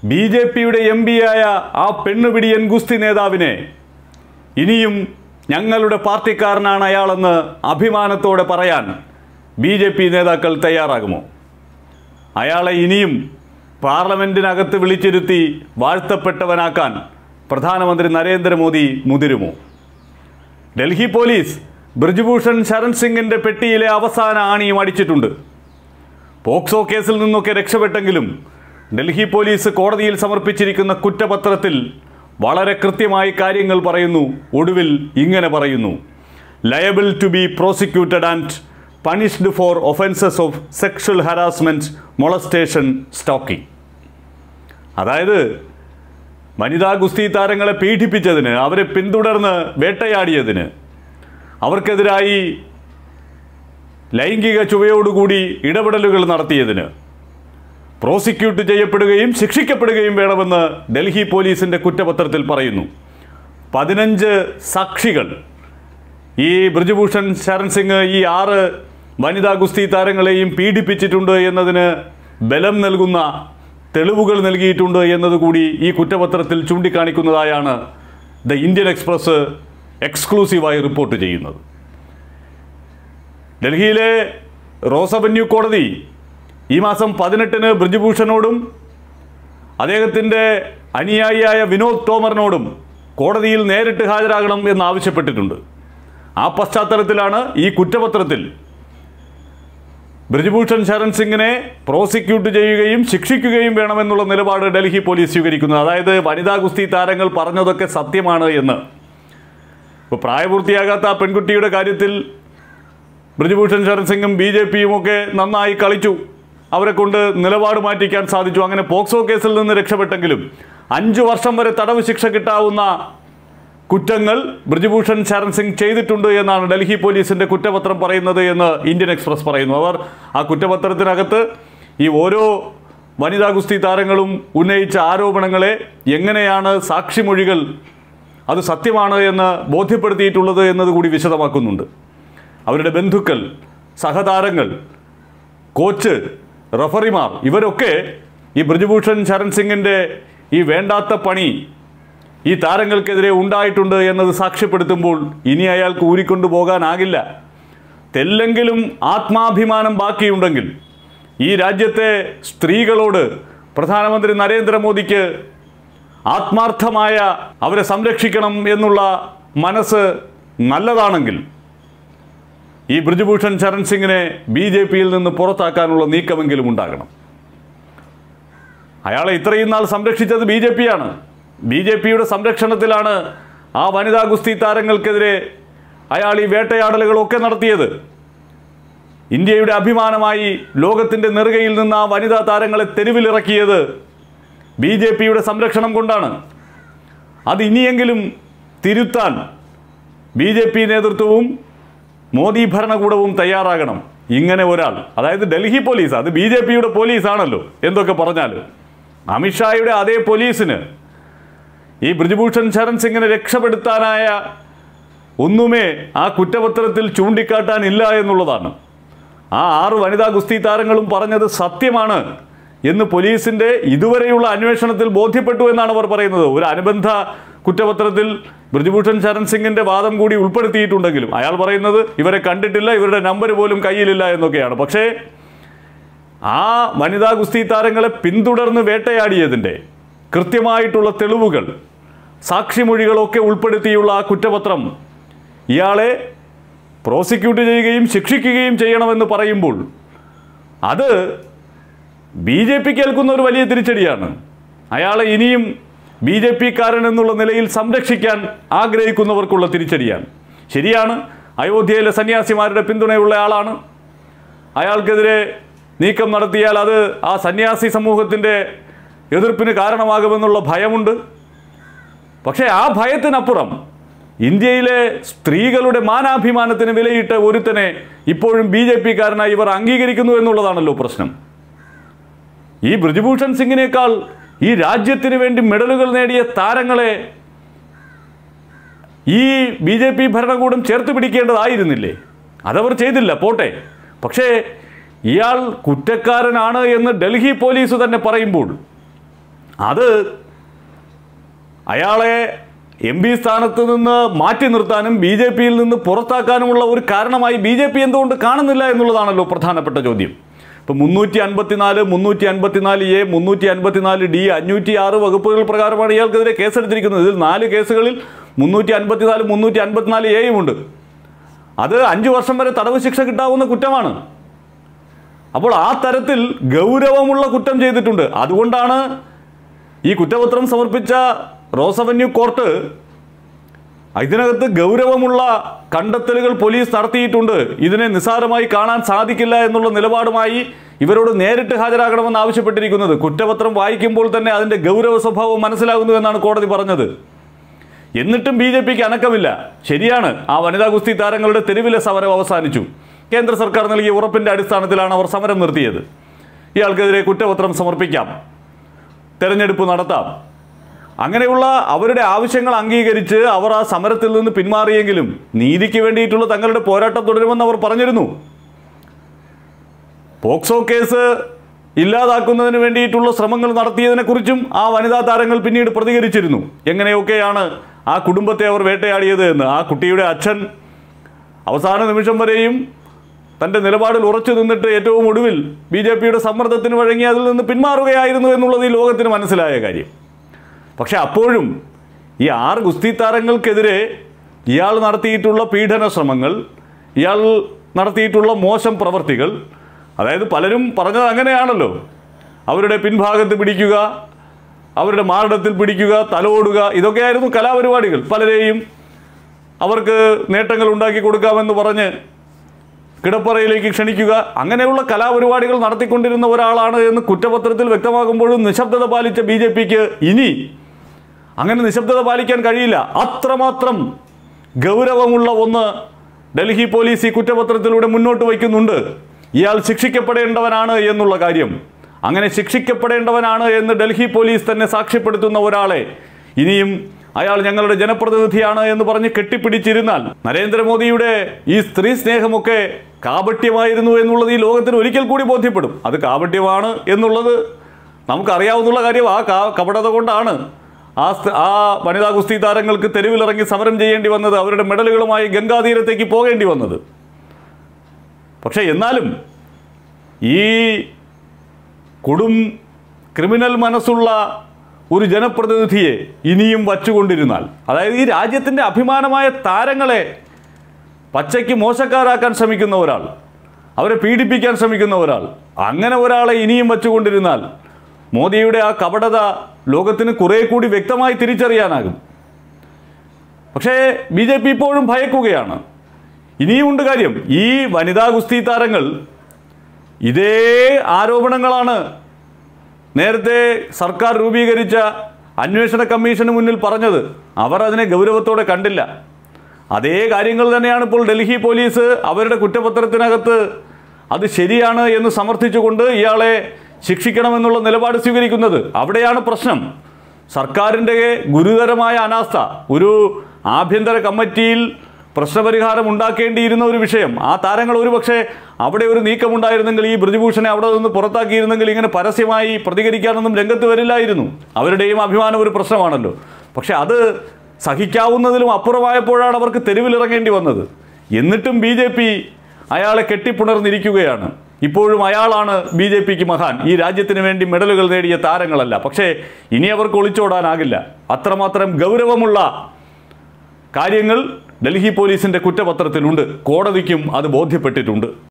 B ജെ പിയുടെ എം പിയായ ആ പെണ്ണുപിടിയൻ ഗുസ്തി നേതാവിനെ ഇനിയും ഞങ്ങളുടെ പാർട്ടിക്കാരനാണ് അയാളെന്ന് അഭിമാനത്തോടെ പറയാൻ ബി ജെ പി നേതാക്കൾ തയ്യാറാകുമോ അയാളെ ഇനിയും പാർലമെന്റിനകത്ത് വിളിച്ചിരുത്തി വാഴ്ത്തപ്പെട്ടവനാക്കാൻ പ്രധാനമന്ത്രി നരേന്ദ്രമോദി മുതിരുമോ ഡൽഹി പോലീസ് ബ്രിജ്ഭൂഷൺ ശരൺ സിംഗിന്റെ പെട്ടിയിലെ അവസാന ആണിയും അടിച്ചിട്ടുണ്ട് പോക്സോ കേസിൽ നിന്നൊക്കെ രക്ഷപ്പെട്ടെങ്കിലും ഡൽഹി പോലീസ് കോടതിയിൽ സമർപ്പിച്ചിരിക്കുന്ന കുറ്റപത്രത്തിൽ വളരെ കൃത്യമായി കാര്യങ്ങൾ പറയുന്നു ഒടുവിൽ ഇങ്ങനെ പറയുന്നു liable to be prosecuted and punished for offences of sexual harassment molestation stalking അതായത് വനിതാ ഗുസ്തി താരങ്ങളെ പീഡിപ്പിച്ചതിന് അവരെ പിന്തുടർന്ന് വേട്ടയാടിയതിന് അവർക്കെതിരായി ലൈംഗിക ചുവയോടുകൂടി ഇടപെടലുകൾ നടത്തിയതിന് പ്രോസിക്യൂട്ട് ചെയ്യപ്പെടുകയും ശിക്ഷിക്കപ്പെടുകയും വേണമെന്ന് ഡൽഹി പോലീസിന്റെ കുറ്റപത്രത്തിൽ പറയുന്നു പതിനഞ്ച് സാക്ഷികൾ ഈ ബ്രിജഭൂഷൺ ശരൺ സിംഗ് ഈ ആറ് വനിതാ ഗുസ്തി താരങ്ങളെയും പീഡിപ്പിച്ചിട്ടുണ്ട് എന്നതിന് ബലം നൽകുന്ന തെളിവുകൾ നൽകിയിട്ടുണ്ട് എന്നതുകൂടി ഈ കുറ്റപത്രത്തിൽ ചൂണ്ടിക്കാണിക്കുന്നതായാണ് ദ ഇന്ത്യൻ എക്സ്പ്രസ് എക്സ്ക്ലൂസീവായി റിപ്പോർട്ട് ചെയ്യുന്നത് ഡൽഹിയിലെ റോസ് അവന്യൂ കോടതി ഈ മാസം പതിനെട്ടിന് ബ്രിജ്ഭൂഷണോടും അദ്ദേഹത്തിൻ്റെ അനുയായിയായ വിനോദ് തോമറിനോടും കോടതിയിൽ നേരിട്ട് ഹാജരാകണം എന്ന് ആവശ്യപ്പെട്ടിട്ടുണ്ട് ആ പശ്ചാത്തലത്തിലാണ് ഈ കുറ്റപത്രത്തിൽ ബ്രിജ്ഭൂഷൺ ശരൺ സിംഗിനെ പ്രോസിക്യൂട്ട് ചെയ്യുകയും ശിക്ഷിക്കുകയും വേണമെന്നുള്ള നിലപാട് ഡൽഹി പോലീസ് സ്വീകരിക്കുന്നത് അതായത് വനിതാ ഗുസ്തി താരങ്ങൾ പറഞ്ഞതൊക്കെ സത്യമാണ് എന്ന് ഇപ്പോൾ പ്രായപൂർത്തിയാകാത്ത ആ പെൺകുട്ടിയുടെ കാര്യത്തിൽ ബ്രിജ്ഭൂഷൺ ശരൺ സിംഗും ബി ജെ പിയും ഒക്കെ നന്നായി കളിച്ചു അവരെ കൊണ്ട് നിലപാട് മാറ്റിക്കാൻ സാധിച്ചു അങ്ങനെ പോക്സോ കേസിൽ നിന്ന് രക്ഷപ്പെട്ടെങ്കിലും അഞ്ചു വർഷം വരെ തടവ് ശിക്ഷ കിട്ടാവുന്ന കുറ്റങ്ങൾ ബ്രിജ്ഭൂഷൺ ശരൺ സിംഗ് ചെയ്തിട്ടുണ്ട് എന്നാണ് ഡൽഹി പോലീസിന്റെ കുറ്റപത്രം പറയുന്നത് എന്ന് ഇന്ത്യൻ എക്സ്പ്രസ് പറയുന്നു അവർ ആ കുറ്റപത്രത്തിനകത്ത് ഈ ഓരോ വനിതാ ഗുസ്തി താരങ്ങളും ഉന്നയിച്ച ആരോപണങ്ങളെ എങ്ങനെയാണ് സാക്ഷിമൊഴികൾ അത് സത്യമാണ് എന്ന് ബോധ്യപ്പെടുത്തിയിട്ടുള്ളത് എന്നതുകൂടി വിശദമാക്കുന്നുണ്ട് അവരുടെ ബന്ധുക്കൾ സഹതാരങ്ങൾ കോച്ച് റഫറിമാർ ഇവരൊക്കെ ഈ ബ്രിജ്ഭൂഷൺ ശരൺ സിംഗിൻ്റെ ഈ വേണ്ടാത്ത പണി ഈ താരങ്ങൾക്കെതിരെ ഉണ്ടായിട്ടുണ്ട് എന്നത് സാക്ഷ്യപ്പെടുത്തുമ്പോൾ ഇനി അയാൾക്ക് ഊരിക്കൊണ്ടു പോകാനാകില്ല തെല്ലെങ്കിലും ആത്മാഭിമാനം ബാക്കിയുണ്ടെങ്കിൽ ഈ രാജ്യത്തെ സ്ത്രീകളോട് പ്രധാനമന്ത്രി നരേന്ദ്രമോദിക്ക് ആത്മാർത്ഥമായ അവരെ സംരക്ഷിക്കണം എന്നുള്ള മനസ്സ് നല്ലതാണെങ്കിൽ ഈ ബ്രിജ്ഭൂഷൺ ശരൺ സിംഗിനെ ബി ജെ പിയിൽ നിന്ന് പുറത്താക്കാനുള്ള നീക്കമെങ്കിലും ഉണ്ടാകണം അയാളെ ഇത്രയും നാൾ സംരക്ഷിച്ചത് ബി ജെ പിയാണ് ബി ജെ പിയുടെ സംരക്ഷണത്തിലാണ് ആ വനിതാ ഗുസ്തി താരങ്ങൾക്കെതിരെ അയാൾ ഈ വേട്ടയാടലുകളൊക്കെ നടത്തിയത് ഇന്ത്യയുടെ അഭിമാനമായി ലോകത്തിൻ്റെ നെറുകയിൽ നിന്ന് ആ വനിതാ താരങ്ങളെ തെരുവിലിറക്കിയത് ബി ജെ പിയുടെ സംരക്ഷണം കൊണ്ടാണ് അത് ഇനിയെങ്കിലും തിരുത്താൻ ബി ജെ പി നേതൃത്വവും മോദി ഭരണകൂടവും തയ്യാറാകണം ഇങ്ങനെ ഒരാൾ അതായത് ഡൽഹി പോലീസ് അത് ബി ജെ പിയുടെ പോലീസാണല്ലോ എന്തൊക്കെ പറഞ്ഞാലും അമിത്ഷായുടെ അതേ പോലീസിന് ഈ ബ്രിജ്ഭൂഷൺ ശരൺ സിംഗിനെ രക്ഷപ്പെടുത്താനായ ഒന്നുമേ ആ കുറ്റപത്രത്തിൽ ചൂണ്ടിക്കാട്ടാനില്ല എന്നുള്ളതാണ് ആ ആറ് വനിതാ ഗുസ്തി താരങ്ങളും പറഞ്ഞത് സത്യമാണ് എന്ന് പോലീസിന്റെ ഇതുവരെയുള്ള അന്വേഷണത്തിൽ ബോധ്യപ്പെട്ടു എന്നാണ് അവർ പറയുന്നത് ഒരു അനുബന്ധ കുറ്റപത്രത്തിൽ ബ്രിജ്ഭൂഷൺ ശരൺ സിംഗിന്റെ വാദം കൂടി ഉൾപ്പെടുത്തിയിട്ടുണ്ടെങ്കിലും അയാൾ പറയുന്നത് ഇവരെ കണ്ടിട്ടില്ല ഇവരുടെ നമ്പർ പോലും കയ്യിലില്ല എന്നൊക്കെയാണ് പക്ഷേ ആ വനിതാ ഗുസ്തി താരങ്ങളെ പിന്തുടർന്ന് വേട്ടയാടിയതിൻ്റെ കൃത്യമായിട്ടുള്ള തെളിവുകൾ സാക്ഷിമൊഴികളൊക്കെ ഉൾപ്പെടുത്തിയുള്ള ആ കുറ്റപത്രം ഇയാളെ പ്രോസിക്യൂട്ട് ചെയ്യുകയും ശിക്ഷിക്കുകയും ചെയ്യണമെന്ന് പറയുമ്പോൾ അത് ബി ജെ പിക്ക് ഏൽക്കുന്ന ഒരു വലിയ തിരിച്ചടിയാണ് അയാളെ ഇനിയും ബി ജെ പിക്കാരൻ എന്നുള്ള നിലയിൽ സംരക്ഷിക്കാൻ ആഗ്രഹിക്കുന്നവർക്കുള്ള തിരിച്ചടിയാണ് ശരിയാണ് അയോധ്യയിലെ സന്യാസിമാരുടെ പിന്തുണയുള്ള ആളാണ് അയാൾക്കെതിരെ നീക്കം നടത്തിയാൽ അത് ആ സന്യാസി സമൂഹത്തിൻ്റെ എതിർപ്പിന് കാരണമാകുമെന്നുള്ള ഭയമുണ്ട് പക്ഷേ ആ ഭയത്തിനപ്പുറം ഇന്ത്യയിലെ സ്ത്രീകളുടെ മാനാഭിമാനത്തിന് വിലയിട്ട് ഒരുത്തനെ ഇപ്പോഴും ബി ജെ പിക്കാരനായി ഇവർ അംഗീകരിക്കുന്നു എന്നുള്ളതാണല്ലോ പ്രശ്നം ഈ ബ്രിജ്ഭൂഷൺ സിംഗിനേക്കാൾ ഈ രാജ്യത്തിന് വേണ്ടി മെഡലുകൾ നേടിയ താരങ്ങളെ ഈ ബി ജെ പി ഭരണകൂടം ചേർത്ത് പിടിക്കേണ്ടതായിരുന്നില്ലേ അതവർ ചെയ്തില്ല പോട്ടെ പക്ഷേ ഇയാൾ കുറ്റക്കാരനാണ് എന്ന് ഡൽഹി പോലീസ് തന്നെ പറയുമ്പോൾ അത് അയാളെ എം പി സ്ഥാനത്ത് നിന്ന് മാറ്റി നിർത്താനും ബി ജെ പിയിൽ നിന്ന് പുറത്താക്കാനുമുള്ള ഒരു കാരണമായി ബി ജെ പി എന്തുകൊണ്ട് കാണുന്നില്ല എന്നുള്ളതാണല്ലോ പ്രധാനപ്പെട്ട ചോദ്യം ഇപ്പം മുന്നൂറ്റി അൻപത്തിനാല് മുന്നൂറ്റി അൻപത്തിനാല് എ മുന്നൂറ്റി അൻപത്തിനാല് ഡി അഞ്ഞൂറ്റി ആറ് വകുപ്പുകൾ പ്രകാരമാണ് ഇയാൾക്കെതിരെ കേസെടുത്തിരിക്കുന്നത് ഇതിൽ നാല് കേസുകളിൽ മുന്നൂറ്റി അൻപത്തിനാല് മുന്നൂറ്റി അൻപത്തിനാല് എയും ഉണ്ട് അത് അഞ്ചു വർഷം വരെ തടവ് ശിക്ഷ കിട്ടാവുന്ന കുറ്റമാണ് അപ്പോൾ ആ തരത്തിൽ ഗൗരവമുള്ള കുറ്റം ചെയ്തിട്ടുണ്ട് അതുകൊണ്ടാണ് ഈ കുറ്റപത്രം സമർപ്പിച്ച റോസ് അവന്യൂ കോർട്ട് ഇതിനകത്ത് ഗൗരവമുള്ള കണ്ടെത്തലുകൾ പോലീസ് നടത്തിയിട്ടുണ്ട് ഇതിനെ നിസ്സാരമായി കാണാൻ സാധിക്കില്ല എന്നുള്ള നിലപാടുമായി ഇവരോട് നേരിട്ട് ഹാജരാകണമെന്ന് ആവശ്യപ്പെട്ടിരിക്കുന്നത് കുറ്റപത്രം വായിക്കുമ്പോൾ തന്നെ അതിൻ്റെ ഗൗരവ സ്വഭാവം മനസ്സിലാകുന്നു എന്നാണ് കോടതി പറഞ്ഞത് എന്നിട്ടും ബി ജെ പിക്ക് അനക്കമില്ല ശരിയാണ് ആ വനിതാ ഗുസ്തി താരങ്ങളുടെ തെരുവിലെ സമരം അവസാനിച്ചു കേന്ദ്ര സർക്കാർ നൽകിയ ഉറപ്പിന്റെ അടിസ്ഥാനത്തിലാണ് അവർ സമരം നിർത്തിയത് ഇയാൾക്കെതിരെ കുറ്റപത്രം സമർപ്പിക്കാം തെരഞ്ഞെടുപ്പ് നടത്താം അങ്ങനെയുള്ള അവരുടെ ആവശ്യങ്ങൾ അംഗീകരിച്ച് അവർ ആ സമരത്തിൽ നിന്ന് പിന്മാറിയെങ്കിലും നീതിക്ക് വേണ്ടിയിട്ടുള്ള തങ്ങളുടെ പോരാട്ടം തുടരുമെന്ന് അവർ പറഞ്ഞിരുന്നു പോക്സോ കേസ് ഇല്ലാതാക്കുന്നതിന് വേണ്ടിയിട്ടുള്ള ശ്രമങ്ങൾ നടത്തിയതിനെക്കുറിച്ചും ആ വനിതാ താരങ്ങൾ പിന്നീട് പ്രതികരിച്ചിരുന്നു എങ്ങനെയൊക്കെയാണ് ആ കുടുംബത്തെ അവർ വേട്ടയാടിയത് എന്ന് ആ കുട്ടിയുടെ അച്ഛൻ അവസാന നിമിഷം വരെയും തൻ്റെ നിലപാടിൽ ഉറച്ചു നിന്നിട്ട് ഏറ്റവും ഒടുവിൽ ബി ജെ പിയുടെ സമ്മർദ്ദത്തിന് വഴങ്ങി അതിൽ നിന്ന് പിന്മാറുകയായിരുന്നു എന്നുള്ളത് ഈ ലോകത്തിന് മനസ്സിലായ കാര്യം പക്ഷെ അപ്പോഴും ഈ ആറ് ഗുസ്തി താരങ്ങൾക്കെതിരെ ഇയാൾ നടത്തിയിട്ടുള്ള പീഡന ശ്രമങ്ങൾ ഇയാൾ നടത്തിയിട്ടുള്ള മോശം പ്രവർത്തികൾ അതായത് പലരും പറഞ്ഞത് അങ്ങനെയാണല്ലോ അവരുടെ പിൻഭാഗത്ത് പിടിക്കുക അവരുടെ മാറിടത്തിൽ പിടിക്കുക തലോടുക ഇതൊക്കെയായിരുന്നു കലാപരിപാടികൾ പലരെയും അവർക്ക് നേട്ടങ്ങൾ ഉണ്ടാക്കി കൊടുക്കാമെന്ന് പറഞ്ഞ് കിടപ്പറയിലേക്ക് ക്ഷണിക്കുക അങ്ങനെയുള്ള കലാപരിപാടികൾ നടത്തിക്കൊണ്ടിരുന്ന ഒരാളാണ് എന്ന് കുറ്റപത്രത്തിൽ വ്യക്തമാകുമ്പോഴും നിശബ്ദത പാലിച്ച ബി ജെ പിക്ക് ഇനി അങ്ങനെ നിശബ്ദത പാലിക്കാൻ കഴിയില്ല അത്രമാത്രം ഗൗരവമുള്ള ഒന്ന് ഡൽഹി പോലീസ് ഈ കുറ്റപത്രത്തിലൂടെ മുന്നോട്ട് വയ്ക്കുന്നുണ്ട് ഇയാൾ ശിക്ഷിക്കപ്പെടേണ്ടവനാണ് എന്നുള്ള കാര്യം അങ്ങനെ ശിക്ഷിക്കപ്പെടേണ്ടവനാണ് എന്ന് ഡൽഹി പോലീസ് തന്നെ സാക്ഷ്യപ്പെടുത്തുന്ന ഒരാളെ ഇനിയും അയാൾ ഞങ്ങളുടെ ജനപ്രതിനിധിയാണ് എന്ന് പറഞ്ഞ് കെട്ടിപ്പിടിച്ചിരുന്നാൽ നരേന്ദ്രമോദിയുടെ ഈ സ്ത്രീ സ്നേഹമൊക്കെ കാപട്യമായിരുന്നു എന്നുള്ളത് ഈ ലോകത്തിന് ഒരിക്കൽ കൂടി ബോധ്യപ്പെടും അത് കാപട്യമാണ് എന്നുള്ളത് നമുക്കറിയാവുന്ന കാര്യം ആ കാ കപടത കൊണ്ടാണ് ആ സ്ത- ആ വനിതാ ഗുസ്തി താരങ്ങൾക്ക് തെരുവിലിറങ്ങി സമരം ചെയ്യേണ്ടി വന്നത് അവരുടെ മെഡലുകളുമായി ഗംഗാതീരത്തേക്ക് പോകേണ്ടി വന്നത് പക്ഷേ എന്നാലും ഈ കൊടും ക്രിമിനൽ മനസ്സുള്ള ഒരു ജനപ്രതിനിധിയെ ഇനിയും വച്ചുകൊണ്ടിരുന്നാൽ അതായത് ഈ രാജ്യത്തിൻ്റെ അഭിമാനമായ താരങ്ങളെ പച്ചയ്ക്ക് മോശക്കാരാക്കാൻ ശ്രമിക്കുന്ന ഒരാൾ അവരെ പീഡിപ്പിക്കാൻ ശ്രമിക്കുന്ന ഒരാൾ അങ്ങനെ ഒരാളെ ഇനിയും വച്ചുകൊണ്ടിരുന്നാൽ മോദിയുടെ ആ കപടത ലോകത്തിന് കുറേ കൂടി വ്യക്തമായി തിരിച്ചറിയാനാകും പക്ഷേ ബി ജെ പി ഇപ്പോഴും ഭയക്കുകയാണ് ഇനിയുമുണ്ട് കാര്യം ഈ വനിതാ ഗുസ്തി താരങ്ങൾ ഇതേ ആരോപണങ്ങളാണ് നേരത്തെ സർക്കാർ രൂപീകരിച്ച അന്വേഷണ കമ്മീഷന് മുന്നിൽ പറഞ്ഞത് അവർ അതിനെ ഗൗരവത്തോടെ കണ്ടില്ല അതേ കാര്യങ്ങൾ തന്നെയാണ് ഇപ്പോൾ ഡൽഹി പോലീസ് അവരുടെ കുറ്റപത്രത്തിനകത്ത് അത് ശരിയാണ് എന്ന് സമർത്ഥിച്ചുകൊണ്ട് ഇയാളെ ശിക്ഷിക്കണമെന്നുള്ള നിലപാട് സ്വീകരിക്കുന്നത് അവിടെയാണ് പ്രശ്നം സർക്കാരിൻ്റെ ഗുരുതരമായ അനാസ്ഥ ഒരു ആഭ്യന്തര കമ്മിറ്റിയിൽ പ്രശ്നപരിഹാരം ഉണ്ടാക്കേണ്ടിയിരുന്ന ഒരു വിഷയം ആ താരങ്ങൾ ഒരുപക്ഷെ അവിടെ ഒരു നീക്കമുണ്ടായിരുന്നെങ്കിൽ ഈ ബ്രജഭൂഷണെ അവിടെ നിന്ന് പുറത്താക്കിയിരുന്നെങ്കിൽ ഇങ്ങനെ പരസ്യമായി പ്രതികരിക്കാനൊന്നും രംഗത്ത് വരില്ലായിരുന്നു അവരുടെയും അഭിമാനം ഒരു പ്രശ്നമാണല്ലോ പക്ഷെ അത് സഹിക്കാവുന്നതിലും അപ്പുറമായപ്പോഴാണ് അവർക്ക് തെരുവിലിറങ്ങേണ്ടി വന്നത് എന്നിട്ടും ബി ജെ പി അയാളെ കെട്ടിപ്പുണർന്നിരിക്കുകയാണ് ഇപ്പോഴും അയാളാണ് ബി ജെ പിക്ക് മഹാൻ ഈ രാജ്യത്തിന് വേണ്ടി മെഡലുകൾ നേടിയ താരങ്ങളല്ല പക്ഷേ ഇനി അവർക്ക് ഒളിച്ചോടാനാകില്ല അത്രമാത്രം ഗൗരവമുള്ള കാര്യങ്ങൾ ഡൽഹി പോലീസിന്റെ കുറ്റപത്രത്തിലുണ്ട് കോടതിക്കും അത് ബോധ്യപ്പെട്ടിട്ടുണ്ട്